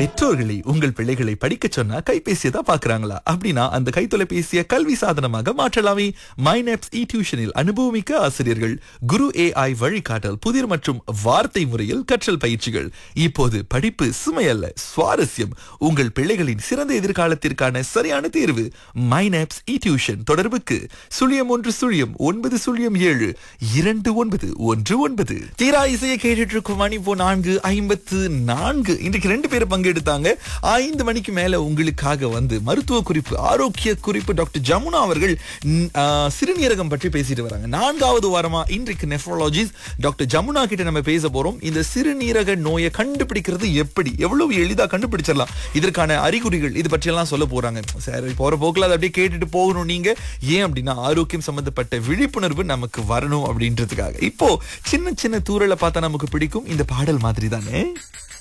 பெற்றோர்களை உங்கள் பிள்ளைகளை படிக்க சொன்னா கைபேசியை தான் பாக்குறாங்களா அப்படின்னா அந்த கைத்தொலைபேசியை கல்வி சாதனமாக மாற்றலாமே மைனப்ஸ் இ டியூஷனில் அனுபவமிக்க ஆசிரியர்கள் குரு ஏஐ வழிகாட்டல் புதிர் மற்றும் வார்த்தை முறையில் கற்றல் பயிற்சிகள் இப்போது படிப்பு சுமையல்ல சுவாரஸ்யம் உங்கள் பிள்ளைகளின் சிறந்த எதிர்காலத்திற்கான சரியான தேர்வு மைனப்ஸ் இ டியூஷன் தொடர்புக்கு சுழியம் ஒன்று சுழியம் ஒன்பது சுழியம் ஏழு இரண்டு ஒன்பது ஒன்று ஒன்பது தீரா இசையை கேட்டுட்டு இருக்கும் மணி இப்போ நான்கு ஐம்பத்து நான்கு இன்றைக்கு ரெண்டு பேர் பங்கெடுத்தாங்க ஐந்து மணிக்கு மேல உங்களுக்காக வந்து மருத்துவ குறிப்பு ஆரோக்கிய குறிப்பு டாக்டர் ஜமுனா அவர்கள் ம், ஆ, சிறுநீரகம் பற்றி பேசிட்டு வராங்க நான்காவது வாரமா இன்றைக்கு நெஃப்ரோலஜிஸ்ட் டாக்டர் ஜமுனா கிட்ட நம்ம பேச போறோம் இந்த சிறுநீரக நோயை கண்டுபிடிக்கிறது எப்படி எவ்வளவு எளிதா கண்டுபிடிச்சிடலாம் இதற்கான அறிகுறிகள் இது பற்றி எல்லாம் சொல்ல போறாங்க சரி போற போக்குல அதை அப்படியே கேட்டுட்டு போகணும் நீங்க ஏன் அப்படின்னா ஆரோக்கியம் சம்பந்தப்பட்ட விழிப்புணர்வு நமக்கு வரணும் அப்படின்றதுக்காக இப்போ சின்ன சின்ன தூரலை பார்த்தா நமக்கு பிடிக்கும் இந்த பாடல் மாதிரி தானே